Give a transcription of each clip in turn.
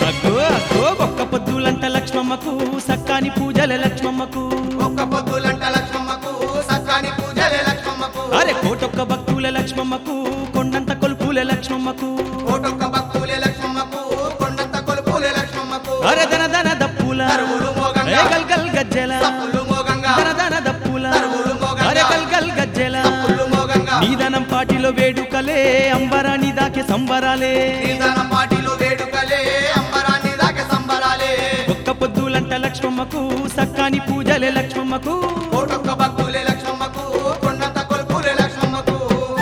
అగ్గో అగ్గో ఒక్క పొద్దులంట లక్ష్మమ్మకు సక్కాని పూజలే లక్ష్మమ్మకు ఒక్క పొద్దులంట లక్ష్మమ్మకు సక్కాని పూజలే లక్ష్మమ్మకు అరే కోటొక్క భక్తుల లక్ష్మమ్మకు కొండంత కొలుపులే లక్ష్మమ్మకు కోటొక్క భక్తులే లక్ష్మమ్మకు కొండంత కొలుపులే లక్ష్మమ్మకు అరే దన దన దప్పుల తరువులు మోగంగా. ఏ గల్ గల్ గజ్జెల తప్పులు మోగంగా దన దన దప్పుల తరువులు మోగంగా. అరే గల్ గల్ గజ్జెల తప్పులు మోగంగా నీదనం పాటిలో వేడుకలే అంబరాని దాకే సంబరాలే నిదానం పాటిలో వేడుకలే అంబరాన్ని దాకే సంబరాలే ఒక్క పొద్దులంట లక్ష్మమ్మకు సక్కాని పూజలే లక్ష్మమ్మకు కోటొక్క భక్తులే లక్ష్మమ్మకు కొండంత కొలుపులే లక్ష్మమ్మకు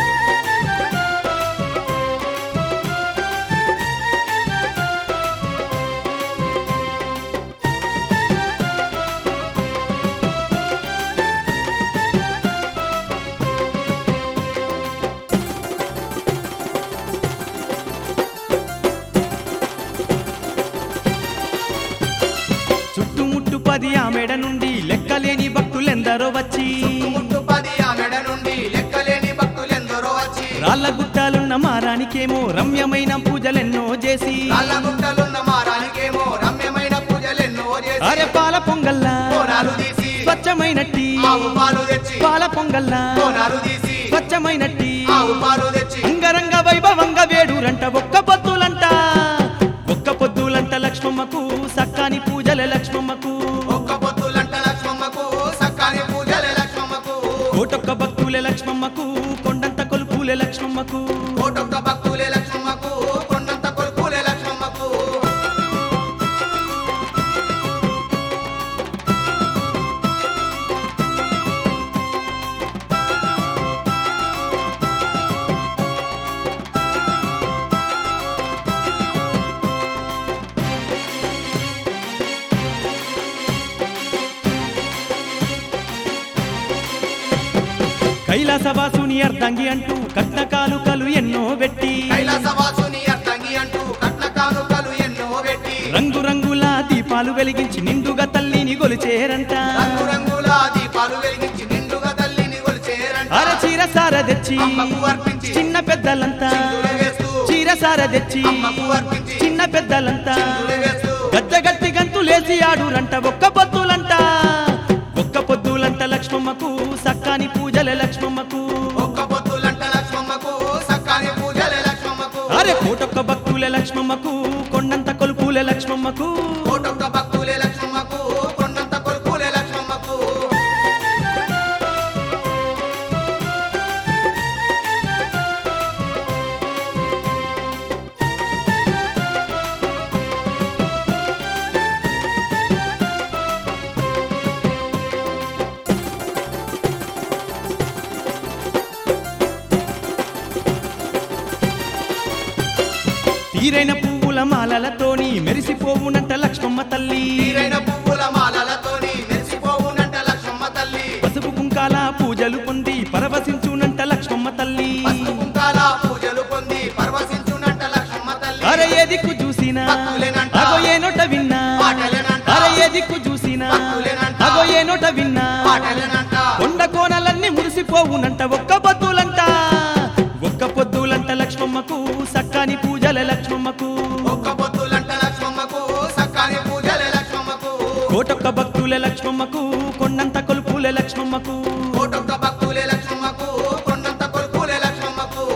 చుట్టుముట్టు పది ఆ మెడ నుండి లెక్కలేని భక్తులెందరో వచ్చి ముట్టు పది ఆ మెడ నుండి లెక్కలేని భక్తులెందరో వచ్చి రాళ్ళ గుట్టాలున్న మారానికేమో రమ్యమైన పూజలెన్నో చేసి రాళ్ళగుంటలున్న మారానికేమో రమ్యమైన పూజలెన్నో చేసి అరే పాల పొంగల్లా కోనాలు తీసి స్వచ్ఛమైనట్టి ఆవు పాలు తెచ్చి పాల పొంగల్లా కోనాలు తీసి స్వచ్ఛమైనట్టి ఆవు పాలు తెచ్చి అంగరంగ వైభవంగ వేడురంట ఒక్క పొద్దులంట ఒక్క పొద్దులంట లక్ష్మమ్మకు సక్కాని పూజలే లక్ష్మమ్మకు ఒక్క పొద్దులంట లక్ష్మమ్మకు సక్కాని పూజలే లక్ష్మమ్మకు కోటొక్క భక్తులే లక్ష్మమ్మకు కొండంత కొలుపులే లక్ష్మమ్మకు కోటొక్క భక్తులే లక్ష్మమ్మకు కొండంత కొలుపులే లక్ష్మమ్మకు కైలాసవాసుని అర్ధంగి అంటూ కట్నకాలు కలు ఎన్నో పెట్టి కైలాసవాసుని అర్థంగి అంటూ కట్న కానుకలు ఎన్నో పెట్టి రంగురంగుల దీపాలు వెలిగించి నిండుగా తల్లిని గొలిచేరంట రంగురంగుల దీపాలు వెలిగించి నిండుగా తల్లిని కొలిచేరంట అర చీర సార తెచ్చి అమ్మకు అర్పించి చిన్న పెద్దలంతా చిందులు వేస్తూ చీర సార తెచ్చి అమ్మకు అర్పించి చిన్న పెద్దలంతా చిందులు వేస్తూ గద్దెగట్టి గంతులేసి ఆడురంట ఒక్క పొద్దులంట ఒక్క పొద్దులంట లక్ష్మమ్మకు సక్కాని పూజలే లక్ష్మమ్మకు ఒక్క పొద్దులంట లక్ష్మమ్మకు సక్కాని పూజలే లక్ష్మమ్మకు అరే కోటొక్క భక్తులే లక్ష్మమ్మకు కొండంత కొలుపులే లక్ష్మమ్మకు కోటొక్క భక్తులే లక్ష్మమ్మకు కొండంత కొలుపులే లక్ష్మమ్మకు తీరైన పువ్వుల మాలలతోని మెరిసిపోవునంట లక్ష్మమ్మ తల్లి తీరైన పువ్వుల మాలలతోని మెరిసిపోవునంట లక్ష్మమ్మ తల్లి పసుపు కుంకాల పూజలు పొంది పరవశించునంట లక్ష్మమ్మ తల్లి పసుపు కుంకాల పూజలు పొంది పరవశించునంట లక్ష్మమ్మ తల్లి అరే ఏ దిక్కు చూసినా భక్తులేనంట. అగో ఏ నోట విన్నా పాటలేనంట. అరే ఏ దిక్కు చూసినా భక్తులేనంట. అగో ఏ నోట విన్నా పాటలేనంట కొండ కోనలన్నీ మురిసిపోవునంట ఒక్క పొద్దులంట ఒక్క పొద్దులంట లక్ష్మమ్మకు సక్కాని పూజలే లక్ష్మమ్మకు ఒక్క పొద్దులంట లక్ష్మమ్మకు సక్కాని పూజలే లక్ష్మమ్మకు కోటొక్క భక్తులే లక్ష్మమ్మకు కొండంత కొలుపులే లక్ష్మమ్మకు కోటొక్క భక్తులే లక్ష్మమ్మకు కొండంత కొలుపులే లక్ష్మమ్మకు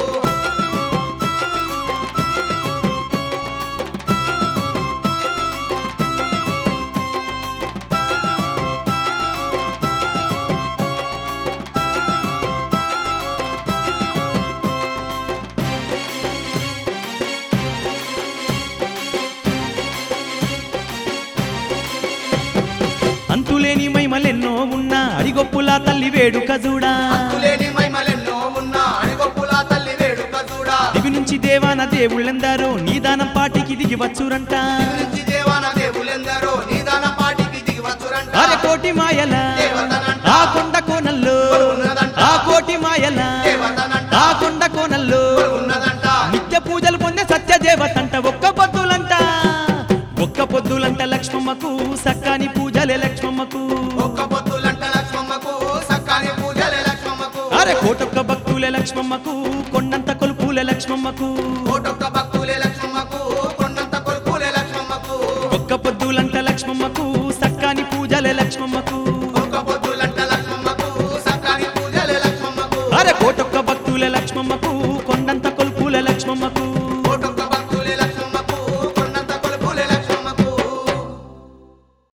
అంతులేని మైమలెన్నో ఉన్నా అడిగొప్పులా తల్లి వేడుక చూడా లేని మైమలెన్నో ఉన్నా అడిగొప్పుల తల్లి వేడుక చూడా దివి నుంచి దేవాన దేవుళ్ళెందారో నీదానం పాటికి దిగి వచ్చురంట నుంచి దేవాన దేవులెందరో నీదాన పాటికి దిగి వచ్చురంట అరే కోటి మాయల దేవతనంట. ఆ కొండ కోనల్లో ఉన్నదంట. ఆ కోటి మాయల దేవతనంట. ఆ కొండ కోనల్లో ఉన్నదంట నిత్య పూజలు పొందే సత్య దేవతంట ఒక్క పొద్దులంట ఒక్క పొద్దులంట లక్ష్మమ్మకు సక్కాని పూజలే లక్ష్మమ్మకు ఒక్క పొద్దులంట లక్ష్మమ్మకు సక్కాని పూజలే లక్ష్మమ్మకు అరే కోటొక్క భక్తులే లక్ష్మమ్మకు కొండంత కొలుపులే లక్ష్మమ్మకు కోటొక్క భక్తులే